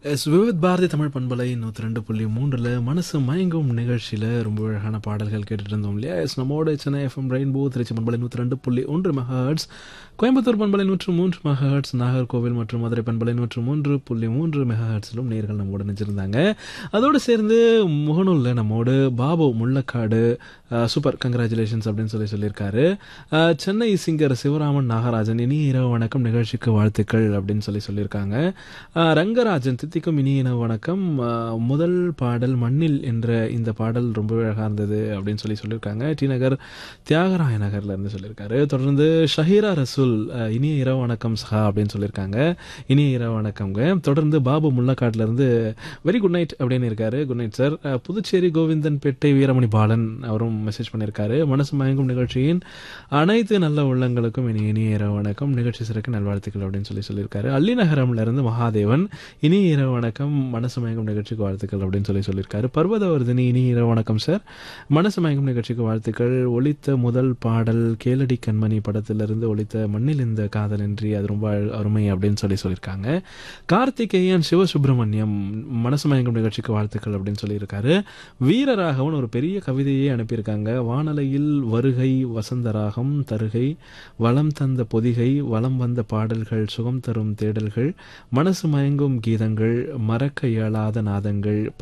S Vividh Bharathi Tamil பண்பலை நூற்றி ரெண்டு புள்ளி மூன்றில் மனசு மயங்கும் நிகழ்ச்சியில் ரொம்ப அழகான பாடல்கள் கேட்டுட்டு இருந்தோம் இல்லையா எஸ் நம்மோட சென்னை எஃப்எம் ரெயின்போ திருச்சி பண்பலை நூற்றி ரெண்டு புள்ளி ஒன்று மெகாஹர்ட்ஸ் கோயம்புத்தூர் பண்பலை நூற்று மூன்று மெகாஹர்ட்ஸ் நாகர்கோவில் மற்றும் மதுரை பண்பலை நூற்று மூன்று புள்ளி மூன்று மெகாஹர்ட்ஸிலும் நேர்கள் நம்மோடு நினைச்சிருந்தாங்க அதோடு சேர்ந்து முகநூலில் நம்மோடு பாபு முள்ளக்காடு சூப்பர் கங்க்ராச்சுலேஷன்ஸ் அப்படின்னு சொல்லி சொல்லியிருக்காரு அஹ், சென்னை சிங்கர் சிவராமன் நாகராஜன் இனி இரவு வணக்கம் நிகழ்ச்சிக்கு வாழ்த்துக்கள் அப்படின்னு சொல்லி சொல்லியிருக்காங்க அஹ், ரங்கராஜன் தித்திக்கும் இனிய இரவு வணக்கம் அஹ், முதல் பாடல் மண்ணில் என்ற இந்த பாடல் ரொம்ப அழகாக இருந்தது அப்படின்னு சொல்லி சொல்லியிருக்காங்க டி நகர் தியாகராய நகர்ல இருந்து சொல்லியிருக்காரு தொடர்ந்து ஷஹீரா ரசூல் அஹ், இனிய இரவு வணக்கம் சஹா அப்படின்னு சொல்லியிருக்காங்க இனிய இரவு வணக்கம்ங்க தொடர்ந்து பாபு முள்ளக்காட்டுல இருந்து வெரி குட் நைட் அப்படின்னு இருக்காரு குட் நைட் சார் அஹ், புதுச்சேரி கோவிந்தன் பேட்டை வீரமணி பாலன் அவரும் மெசேஜ் பண்ணியிருக்காரு மனசு மயங்கும் நிகழ்ச்சியின் அனைத்து நல்ல உள்ளங்களுக்கும் இனி இனிய இரவு வணக்கம் நிகழ்ச்சி சிறக்க நல்வாழ்த்துக்கள் அப்படின்னு சொல்லி சொல்லியிருக்காரு அள்ளிநகரம்ல இருந்து மகாதேவன் இனி இரவு வணக்கம் மனசு மயங்கும் நிகழ்ச்சிக்கு வாழ்த்துக்கள் அப்படின்னு சொல்லி சொல்லியிருக்காரு பர்வதவர்தினி இனி இரவு வணக்கம் சார் மனசு மயங்கும் நிகழ்ச்சிக்கு வாழ்த்துக்கள் ஒலித்த முதல் பாடல் கேளடி கண்மணி படத்திலிருந்து ஒலித்த மண்ணில் இந்த காதலின்றி அது ரொம்ப அழ- அருமை அப்படின்னு சொல்லி சொல்லியிருக்காங்க கார்த்திகேயன் சிவசுப்பிரமணியம் மனசு மயங்கும் நிகழ்ச்சிக்கு வாழ்த்துக்கள் அப்படின்னு சொல்லியிருக்காரு வீரராகவன் ஒரு பெரிய கவிதையை அனுப்பியிருக்காங்க வானலையில் வருகை வசந்தராகம் தருகை வளம் தந்த பொதிகை வளம் வந்த பாடல்கள் சுகம் தரும் தேடல்கள் மனசு மயங்கும் கீதங்கள் மறக்க இயலாத நாதங்கள்